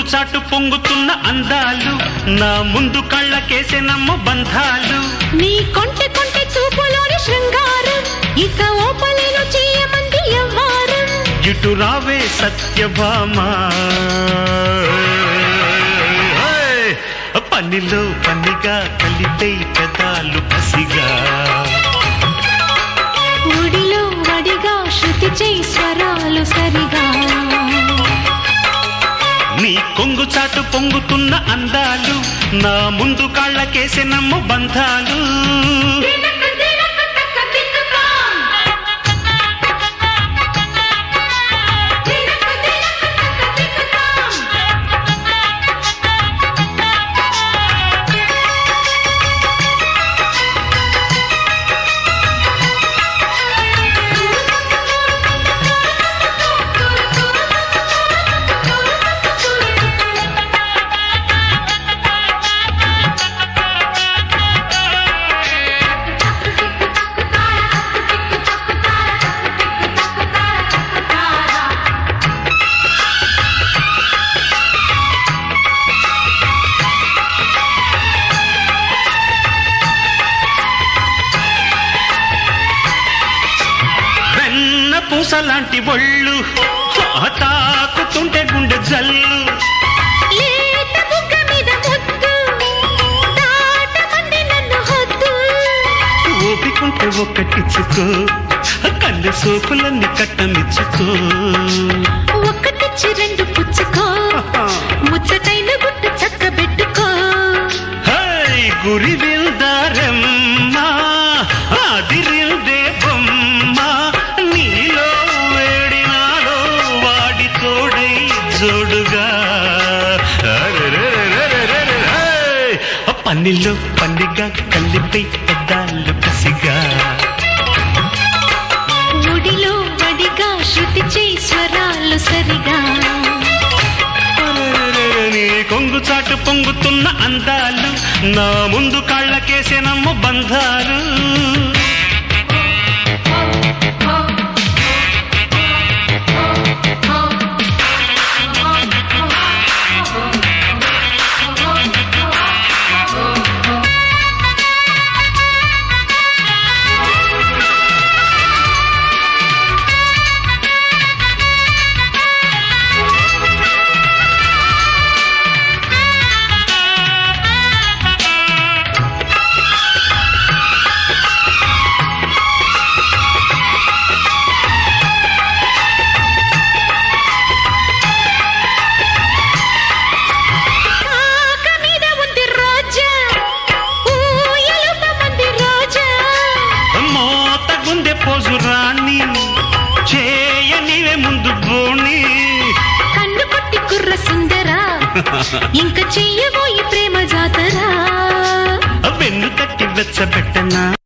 చాటు పొంగుతున్న అందాలు నా ముందు కళ్ళకేసే నమ్మ బంధాలు నీ కొంటె కొంటె చూపులోని శృంగారం ఇక ఓపలేను చేయమంది ఎవ్వారం ఇటు రావే సత్యభామా హేయ్! పనిలో పనిగా కలిపే పెదాలు పసిగా ఒడిలో వడిగా శృతి చేయి స్వరాలు సరిగా నీ కొంగు చాటు పొంగుతున్న అందాలు నా ముందు కాళ్ళకేసే నమ్మ బంధాలు వెన్న పూసలాంటి ఒళ్ళు తాకుతుంటే గుండె జల్లు లేత బుగ్గ మీద ముద్దు దాటమంది నన్ను హద్దు ఓపికుంటే ఒక్కటిచ్చుకో కళ్ళు సోకులన్నీ కట్టనిచ్చుకో ఒక్కటిచ్చి రెండు పుచ్చుకో ముచ్చటైన గుట్టు చక్కబెట్టుకో హై గురి విల్దారమ్మా అదిరిందే బొమ్మ నీలో వేడినాలో వాడి తోడై జోడుగా అరెరెరెరెరెరెరె. హై! పనిలో పండిగా కలిపి పెద్దాళ్ళు కసిగా ఒడిలో వడిగా శృతి చేయి స్వరాలు సరిగా నీ కొంగు చాటు పొంగుతున్న అందాలు నా ముందు కాళ్ళకేసే నమ్మ బంధాలు కాక మీద ఉంది రోజా ఊయలుప మంది రోజా మోత గుండె పోజు రాణి చేయ నీవే ముందు బోణి కన్ను కొట్టి కుర్ర సుందరా ఇంక చెయ్యబోయి ప్రేమ జాతరా వెన్ను తట్టి వెచ్చబెట్టనా